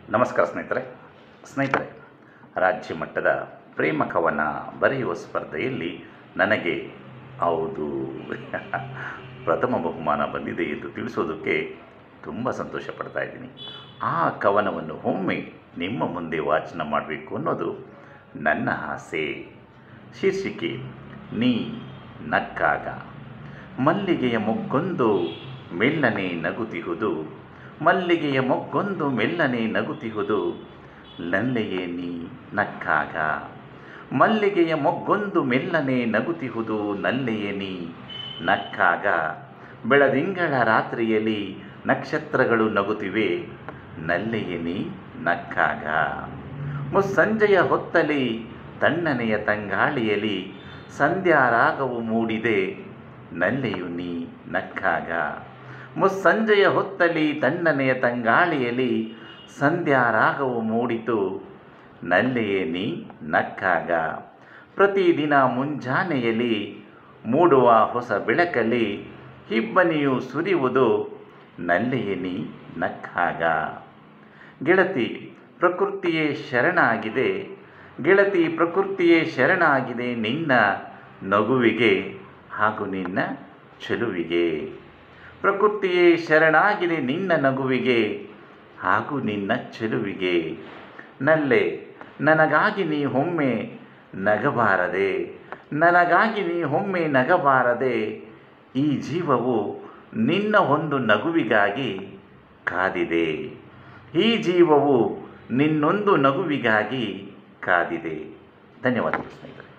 ನಮಸ್ಕಾರ ಸ್ನೇಹಿತರೆ ಸ್ನೇಹಿತರೆ ರಾಜ್ಯ ಮಟ್ಟದ ಪ್ರೇಮ ಕವನ ಬರೆಯುವ ಸ್ಪರ್ಧೆಯಲ್ಲಿ ನನಗೆ ಹೌದು ಪ್ರಥಮ ಬಹುಮಾನ ಬಂದಿದೆ ಎಂದು ತಿಳಿಸೋದಕ್ಕೆ ತುಂಬ ಸಂತೋಷ ಪಡ್ತಾ ಇದ್ದೀನಿ ಆ ಕವನವನ್ನು ಒಮ್ಮೆ ನಿಮ್ಮ ಮುಂದೆ ವಾಚನ ಮಾಡಬೇಕು ಅನ್ನೋದು ನನ್ನ ಆಸೆ ಶೀರ್ಷಿಕೆ ನೀ ನಕ್ಕಾಗ ಮಲ್ಲಿಗೆಯ ಮೊಗ್ಗೊಂದು ಮೆಲ್ಲನೆ ನಗುತಿಹುದು ಮಲ್ಲಿಗೆಯ ಮೊಗ್ಗೊಂದು ಮೆಲ್ಲನೆ ನಗುತಿಹುದು ನಲ್ಲೆಯೇ ನೀ ನಕ್ಕಾಗ ಮಲ್ಲಿಗೆಯ ಮೊಗ್ಗೊಂದು ಮೆಲ್ಲನೆ ನಗುತಿಹುದು ನಲ್ಲೆಯೇ ನೀ ನಕ್ಕಾಗ ಬೆಳದಿಂಗಳ ರಾತ್ರಿಯಲ್ಲಿ ನಕ್ಷತ್ರಗಳು ನಗುತ್ತಿವೆ ನಲ್ಲೆಯೇ ನೀ ನಕ್ಕಾಗ ಮುಸ್ಸಂಜೆಯ ಹೊತ್ತಲಿ ತಣ್ಣನೆಯ ತಂಗಾಳಿಯಲ್ಲಿ ಸಂಧ್ಯಾ ರಾಗವು ಮೂಡಿದೆ ನಲ್ಲೆಯು ನೀ ನಕ್ಕಾಗ ಮುಸ್ಸಂಜೆಯ ಹೊತ್ತಲಿ ತಣ್ಣನೆಯ ತಂಗಾಳಿಯಲ್ಲಿ ಸಂಧ್ಯಾ ರಾಗವು ಮೂಡಿತು ನಲ್ಲೆಯೇ ನೀ ನಕ್ಕಾಗ ಪ್ರತಿದಿನ ಮುಂಜಾನೆಯಲ್ಲಿ ಮೂಡುವ ಹೊಸ ಬೆಳಕಲ್ಲಿ ಹಿಬ್ಬನಿಯು ಸುರಿಯುವುದು ನಲ್ಲೆಯೇ ನೀ ನಕ್ಕಾಗ ಗೆಳತಿ ಪ್ರಕೃತಿಯೇ ಶರಣಾಗಿದೆ ಗೆಳತಿ ಪ್ರಕೃತಿಯೇ ಶರಣಾಗಿದೆ ನಿನ್ನ ನಗುವಿಗೆ ಹಾಗೂ ನಿನ್ನ ಚೆಲುವಿಗೆ ಪ್ರಕೃತಿಯೇ ಶರಣಾಗಿದೆ ನಿನ್ನ ನಗುವಿಗೆ ಹಾಗೂ ನಿನ್ನ ಚೆಲುವಿಗೆ ನಲ್ಲೆ ನನಗಾಗಿ ನೀ ಒಮ್ಮೆ ನಗಬಾರದೆ ನನಗಾಗಿ ನೀ ಒಮ್ಮೆ ನಗಬಾರದೆ ಈ ಜೀವವು ನಿನ್ನ ಒಂದು ನಗುವಿಗಾಗಿ ಕಾದಿದೆ ಈ ಜೀವವು ನಿನ್ನೊಂದು ನಗುವಿಗಾಗಿ ಕಾದಿದೆ ಧನ್ಯವಾದಗಳು ಸ್ನೇಹಿತರೆ